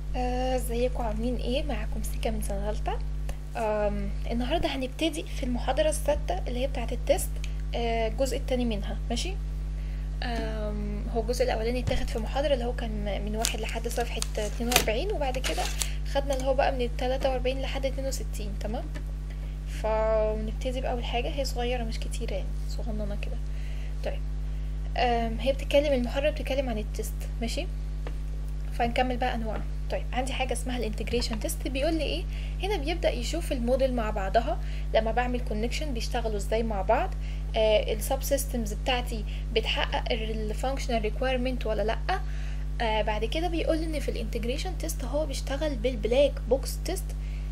آه، ازيكم عاملين ايه معاكم سيكا من سنة ثالثة آم، النهاردة هنبتدي في المحاضرة السادسة اللي هي بتاعة التست آه، الجزء التاني منها ماشي آم، هو الجزء الأولاني اتاخد في محاضرة اللي هو كان من واحد لحد صفحة 42 وبعد كده خدنا اللي هو بقى من 43 لحد 62 تمام فنبتدي بأول حاجة هي صغيرة مش كتيرة يعني صغننة كده طيب آم، هي بتتكلم المحاضرة بتتكلم عن التست ماشي فنكمل بقى انواع طيب عندي حاجه اسمها الانتجريشن تيست بيقول لي ايه هنا بيبدا يشوف الموديل مع بعضها لما بعمل كونكشن بيشتغلوا ازاي مع بعض آه السب سيستمز بتاعتي بتحقق الفانكشنال ريكويرمنت ولا لا آه بعد كده بيقول لي ان في الانتجريشن تيست هو بيشتغل بالبلاك بوكس تيست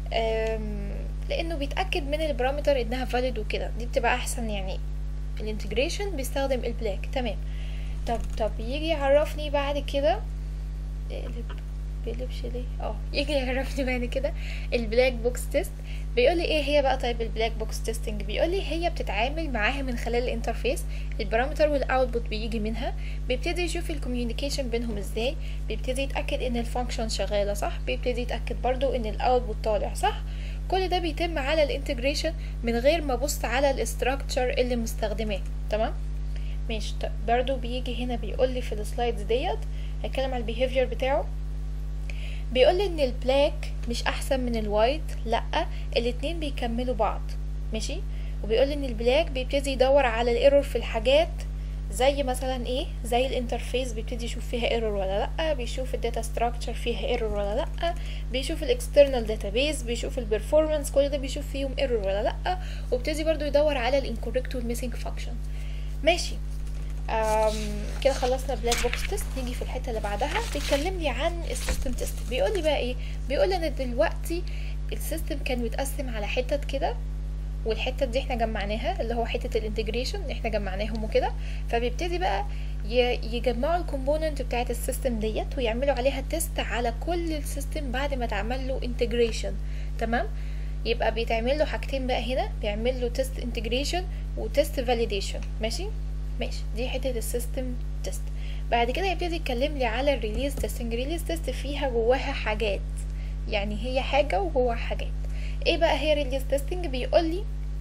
لانه بيتاكد من البارامتر انها فاليد وكده دي بتبقى احسن يعني الانتجريشن بيستخدم البلاك تمام طب طب يجي يعرفني بعد كده اقلب بيقلبش ليه اه يجي يعرفني بعد كده البلاك بوكس تيست بيقول لي ايه هي بقى طيب البلاك بوكس تيستنج بيقول لي هي بتتعامل معاها من خلال الانترفيس البارامتر والاوتبوت بيجي منها بيبتدي يشوف الكوميونيكيشن بينهم ازاي بيبتدي يتاكد ان الفانكشن شغاله صح بيبتدي يتاكد برضو ان الاوتبوت طالع صح كل ده بيتم على الانتجريشن من غير ما ابص على الاستراكشر اللي مستخدماه تمام ماشي طب برضو بيجي هنا بيقول لي في السلايدز ديت هتكلم على البيهيفير بتاعه بيقول لي ان البلاك مش احسن من الوايت لا الاتنين بيكملوا بعض ماشي وبيقول لي ان البلاك بيبتدي يدور على الايرور في الحاجات زي مثلا ايه زي الانترفيس بيبتدي يشوف فيها ايرور ولا لا بيشوف الداتا ستراكشر فيها ايرور ولا لا بيشوف الاكسترنال داتابيز بيشوف البرفورمانس كل ده بيشوف فيهم ايرور ولا لا وبيبتدي برضو يدور على الانكوركت والميسنج فانكشن ماشي أم كده خلصنا بلاك بوكس تيست نيجي في الحته اللي بعدها بيتكلم لي عن السيستم تيست بيقول لي بقى ايه بيقول لي ان دلوقتي السيستم كان متقسم على حتت كده والحته دي احنا جمعناها اللي هو حته الانتجريشن احنا جمعناهم وكده فبيبتدي بقى يجمعوا الكومبوننت بتاعت السيستم ديت ويعملوا عليها تيست على كل السيستم بعد ما تعمل له انتجريشن تمام يبقى بيتعمل له حاجتين بقى هنا بيعمل له تيست انتجريشن وتيست فاليديشن ماشي ماشي دي حته السيستم تيست بعد كده يبتدي يتكلم لي على الريليز تيستنج ريليز تيست فيها جواها حاجات يعني هي حاجه وجواها حاجات ايه بقى هي ريليز تيستنج بيقول لي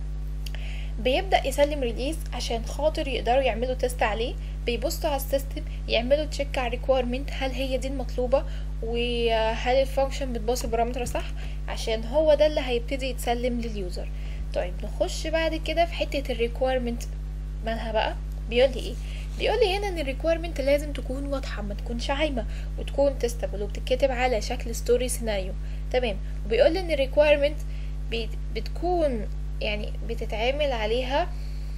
بيبدا يسلم ريليز عشان خاطر يقدروا يعملوا تيست عليه بيبصوا على السيستم يعملوا تشيك على الريكويرمنت هل هي دي المطلوبه وهل الفانكشن بتباص البارامتر صح عشان هو ده اللي هيبتدي يتسلم لليوزر طيب نخش بعد كده في حته الريكويرمنت مالها بقى بيقول لي ايه بيقول لي هنا ان الريكويرمنت لازم تكون واضحه ما تكونش عايمه وتكون تستبل وبتتكتب على شكل ستوري سيناريو تمام وبيقول لي ان الريكويرمنت بتكون يعني بتتعامل عليها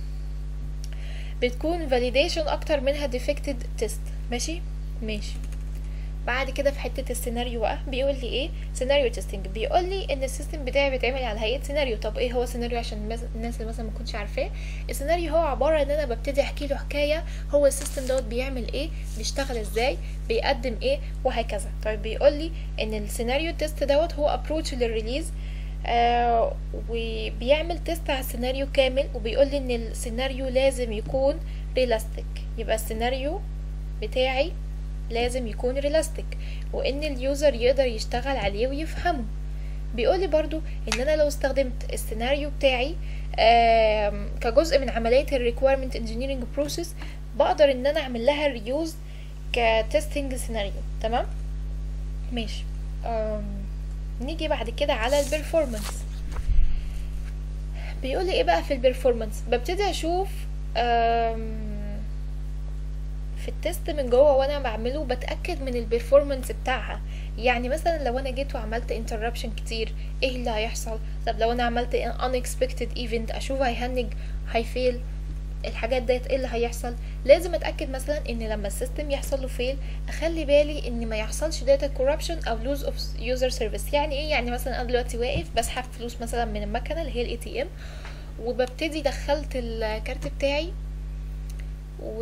بتكون فاليديشن اكتر منها ديفكتد تيست ماشي ماشي بعد كده في حته السيناريو بقى بيقول لي ايه سيناريو تيستنج بيقول لي ان السيستم بتاعي بيتعمل على هيئه سيناريو طب ايه هو سيناريو عشان الناس اللي مثلا ما تكونش عارفاه السيناريو هو عباره ان انا ببتدي احكي له حكايه هو السيستم دوت بيعمل ايه بيشتغل ازاي بيقدم ايه وهكذا طيب بيقول لي ان السيناريو تيست دوت هو ابروتش للريليز آه وبيعمل تيست على السيناريو كامل وبيقول لي ان السيناريو لازم يكون ريلاستيك يبقى السيناريو بتاعي لازم يكون ريلاستيك وان اليوزر يقدر يشتغل عليه ويفهمه بيقولي برضو ان انا لو استخدمت السيناريو بتاعي كجزء من عملية الريكويرمنت انجينيرنج بروسيس بقدر ان انا اعمل لها ريوز كتستنج سيناريو تمام ماشي نيجي بعد كده على البرفورمانس بيقولي ايه بقى في البرفورمانس ببتدي اشوف في التست من جوه وانا بعمله بتاكد من البرفورمانس بتاعها يعني مثلا لو انا جيت وعملت انتربشن كتير ايه اللي هيحصل طب لو انا عملت unexpected event اشوف هيهنج هيفيل الحاجات ديت ايه اللي هيحصل لازم اتاكد مثلا ان لما السيستم يحصل له فيل اخلي بالي ان ما يحصلش داتا كوربشن او لوز اوف يوزر سيرفيس يعني ايه يعني مثلا انا دلوقتي واقف بسحب فلوس مثلا من المكنه اللي هي الاي تي ام وببتدي دخلت الكارت بتاعي و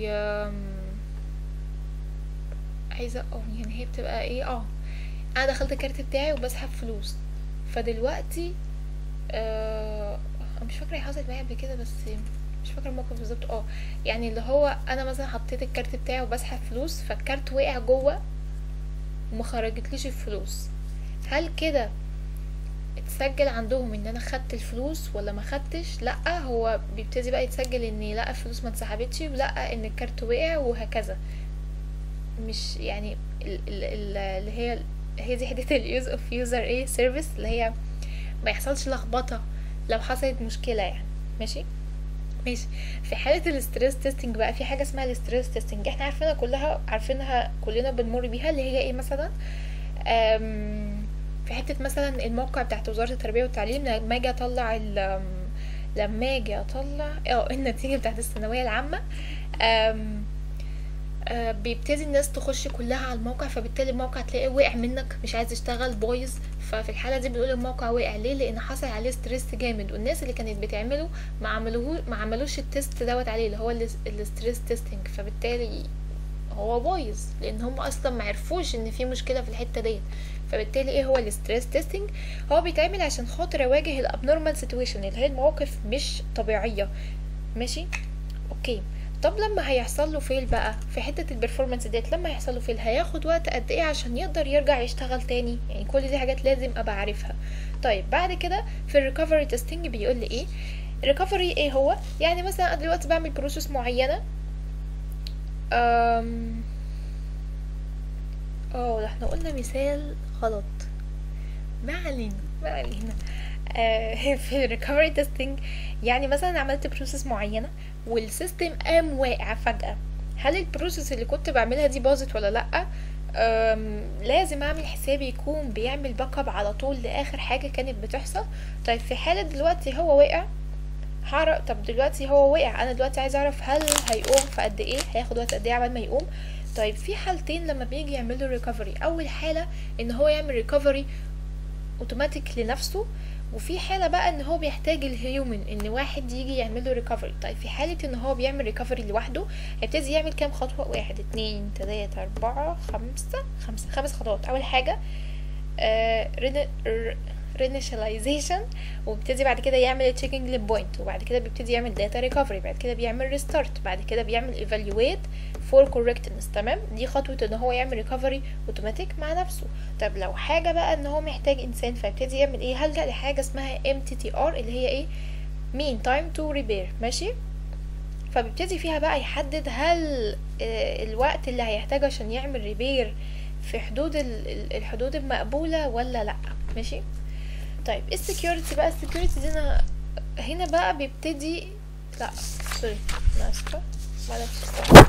عايزه اه يعني هي بتبقى ايه اه انا دخلت الكارت بتاعي وبسحب فلوس فدلوقتي آه مش فاكره هي حصلت معايا قبل كده بس مش فاكره الموقف بالظبط اه يعني اللي هو انا مثلا حطيت الكارت بتاعي وبسحب فلوس فالكارت وقع جوه وما خرجتليش الفلوس هل كده اتسجل عندهم ان انا خدت الفلوس ولا ما خدتش لا هو بيبتدي بقى يتسجل ان لا الفلوس ما اتسحبتش ولا ان الكارت وقع وهكذا مش يعني ال- ال- ال- اللي هي هي دي حته اليوز اوف يوزر ايه سيرفيس اللي هي ما يحصلش لخبطه لو حصلت مشكله يعني ماشي ماشي في حالة الاستريس تيستنج بقى في حاجة اسمها الاستريس تيستنج احنا عارفينها كلها عارفينها كلنا بنمر بيها اللي هي ايه مثلا أم، في حتة مثلا الموقع بتاعت وزارة التربية والتعليم لما اجي اطلع ال أم، لما اجي اطلع اه النتيجة بتاعت الثانوية العامة أم، آه، بيبتدي الناس تخش كلها على الموقع فبالتالي الموقع تلاقيه وقع منك مش عايز يشتغل بايظ ففي الحاله دي بنقول الموقع وقع ليه لان حصل عليه ستريس جامد والناس اللي كانت بتعمله ما عملوه ما عملوش التيست دوت عليه اللي هو الستريس تيستنج فبالتالي هو بايظ لان هم اصلا ما عرفوش ان في مشكله في الحته ديت فبالتالي ايه هو الستريس تيستنج هو بيتعمل عشان خاطر اواجه الابنورمال سيتويشن اللي هي المواقف مش طبيعيه ماشي اوكي طب لما هيحصل له فيل بقى في حته البرفورمانس ديت لما هيحصل له فيل هياخد وقت قد ايه عشان يقدر يرجع يشتغل تاني يعني كل دي حاجات لازم ابقى عارفها طيب بعد كده في الريكفري تيستنج بيقول لي ايه الريكفري ايه هو يعني مثلا انا دلوقتي بعمل بروسيس معينه أم... اه ده احنا قلنا مثال غلط ما علينا ما علينا آه، في الريكفري تيستنج يعني مثلا عملت بروسيس معينه والسيستم قام واقع فجاه هل البروسيس اللي كنت بعملها دي باظت ولا لا أم لازم اعمل حسابي يكون بيعمل باك اب على طول لاخر حاجه كانت بتحصل طيب في حاله دلوقتي هو وقع هعرف طب دلوقتي هو وقع انا دلوقتي عايزه اعرف هل هيقوم في قد ايه هياخد وقت قد ايه عبال ما يقوم طيب في حالتين لما بيجي يعملوا ريكفري اول حاله ان هو يعمل ريكفري اوتوماتيك لنفسه وفي حاله بقى ان هو بيحتاج الهيومن ان واحد يجي يعمل له ريكفري طيب في حاله ان هو بيعمل ريكفري لوحده هيبتدي يعمل كام خطوه واحد اتنين تلاته اربعه خمسه خمسه خمس خطوات اول حاجه رينيشاليزيشن وبيبتدي بعد كده يعمل تشيكنج للبوينت وبعد كده بيبتدي يعمل داتا ريكفري بعد كده بيعمل ريستارت بعد كده بيعمل ايفالويت فور كوركتنس تمام دي خطوه ان هو يعمل ريكفري اوتوماتيك مع نفسه طب لو حاجه بقى ان هو محتاج انسان فيبتدي يعمل ايه هلجا لحاجه اسمها ام تي تي ار اللي هي ايه مين تايم تو ريبير ماشي فبيبتدي فيها بقى يحدد هل آه، الوقت اللي هيحتاجه عشان يعمل ريبير في حدود ال- ال- الحدود المقبولة ولا لأ ماشي طيب السكيورتي بقى السكيورتي دي انا هنا بقى بيبتدي لا سوري انا اسفة معلش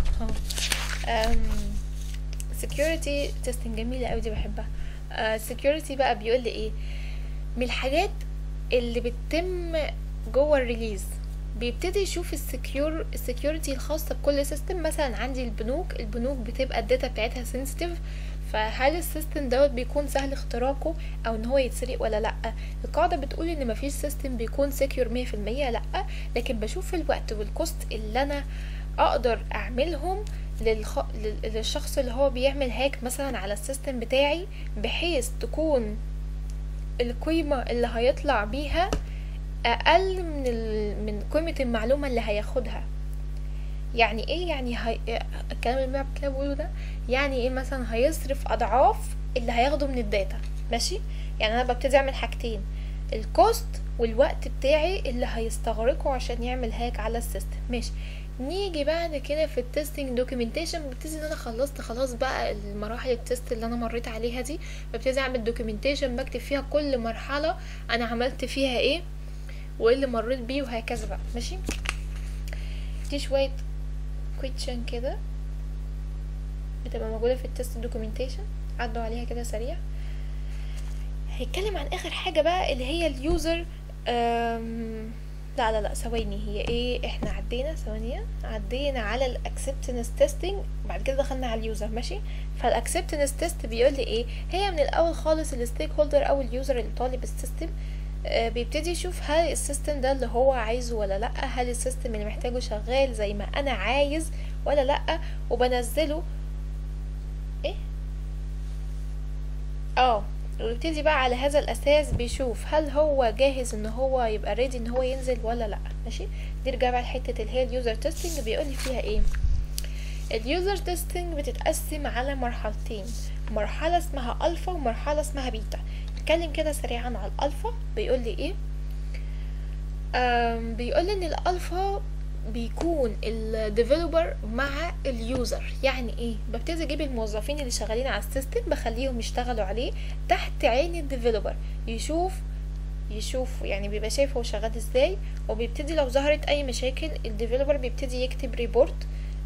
security testing جميلة قوي دي بحبها uh, security بقى بيقول لي ايه من الحاجات اللي بتتم جوه الريليز بيبتدي يشوف السكيور السكيورتي الخاصة بكل سيستم مثلا عندي البنوك البنوك بتبقى الداتا بتاعتها سنسيتيف فهل السيستم دوت بيكون سهل اختراقه او ان هو يتسرق ولا لا القاعده بتقول ان مفيش سيستم بيكون سكيور 100% لا لكن بشوف الوقت والكوست اللي انا اقدر اعملهم للخ... لل- للشخص اللي هو بيعمل هاك مثلا على السيستم بتاعي بحيث تكون القيمة اللي هيطلع بيها أقل من ال... من قيمة المعلومة اللي هياخدها يعني ايه يعني هي... الكلام اللي بيلعب كده بقوله ده يعني ايه مثلا هيصرف اضعاف اللي هياخده من الداتا ماشي يعني انا ببتدي اعمل حاجتين الكوست والوقت بتاعي اللي هيستغرقه عشان يعمل هاك على السيستم ماشي نيجي بعد كده في التستنج دوكيومنتيشن ببتدي ان انا خلصت خلاص بقى المراحل التست اللي انا مريت عليها دي ببتدي اعمل دوكيومنتيشن بكتب فيها كل مرحله انا عملت فيها ايه وايه اللي مريت بيه وهكذا بقى ماشي دي شويه كويتشن كده بتبقى موجوده في التست دوكيومنتيشن عدوا عليها كده سريع هيتكلم عن اخر حاجه بقى اللي هي اليوزر أم... لا لا لا ثواني هي ايه احنا عدينا ثوانية عدينا على الاكسبتنس تيستنج بعد كده دخلنا على اليوزر ماشي فالاكسبتنس تيست بيقول لي ايه هي من الاول خالص الستيك هولدر او اليوزر اللي طالب السيستم آه، بيبتدي يشوف هل السيستم ده اللي هو عايزه ولا لا هل السيستم اللي محتاجه شغال زي ما انا عايز ولا لا وبنزله ايه اه ويبتدي بقى على هذا الاساس بيشوف هل هو جاهز ان هو يبقى ريدي ان هو ينزل ولا لا ماشي نرجع بقى لحته اللي هي اليوزر تيستنج بيقول لي فيها ايه اليوزر تيستنج بتتقسم على مرحلتين مرحلة اسمها الفا ومرحلة اسمها بيتا نتكلم كده سريعا على الالفا بيقول لي ايه أم بيقول ان الالفا بيكون الديفلوبر مع اليوزر يعني ايه ببتدي اجيب الموظفين اللي شغالين على السيستم بخليهم يشتغلوا عليه تحت عين الديفلوبر يشوف يشوف يعني بيبقى شايف هو شغال ازاي وبيبتدي لو ظهرت اي مشاكل الديفلوبر بيبتدي يكتب ريبورت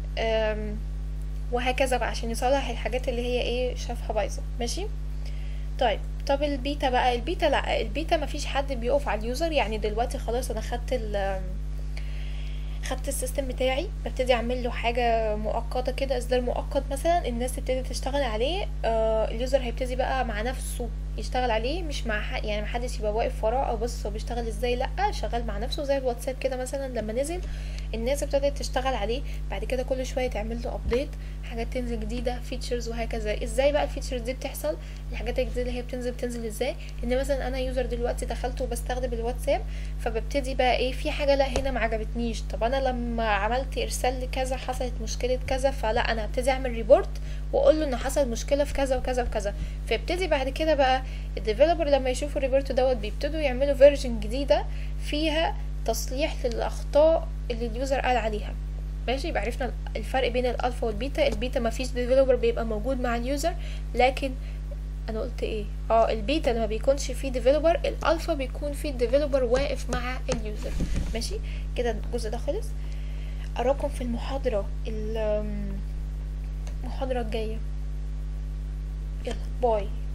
وهكذا بقى عشان يصلح الحاجات اللي هي ايه شافها بايظه ماشي طيب طب البيتا بقى البيتا لا البيتا مفيش حد بيقف على اليوزر يعني دلوقتي خلاص انا خدت ال خدت السيستم بتاعي ببتدي اعمل له حاجه مؤقته كده اصدار مؤقت مثلا الناس تبتدي تشتغل عليه آه اليوزر هيبتدي بقى مع نفسه يشتغل عليه مش مع حد يعني محدش يبقى واقف وراه او بص هو بيشتغل ازاي لا شغال مع نفسه زي الواتساب كده مثلا لما نزل الناس ابتدت تشتغل عليه بعد كده كل شويه تعمل له ابديت حاجات تنزل جديده فيتشرز وهكذا ازاي بقى الفيتشرز دي بتحصل الحاجات الجديده اللي هي بتنزل بتنزل ازاي ان مثلا انا يوزر دلوقتي دخلت وبستخدم الواتساب فببتدي بقى ايه في حاجه لا هنا ما عجبتنيش طب انا لما عملت ارسال لكذا حصلت مشكله كذا فلا انا هبتدي اعمل ريبورت واقول له ان حصل مشكله في كذا وكذا وكذا فيبتدي بعد كده بقى الديفلوبر لما يشوفوا الريبورت دوت بيبتدوا يعملوا فيرجن جديده فيها تصليح للاخطاء اللي اليوزر قال عليها ماشي يبقى عرفنا الفرق بين الالفا والبيتا البيتا ما فيش ديفلوبر بيبقى موجود مع اليوزر لكن انا قلت ايه اه البيتا لما بيكونش فيه ديفلوبر الالفا بيكون فيه الديفلوبر واقف مع اليوزر ماشي كده الجزء ده خلص اراكم في المحاضره المحاضره الجايه يلا باي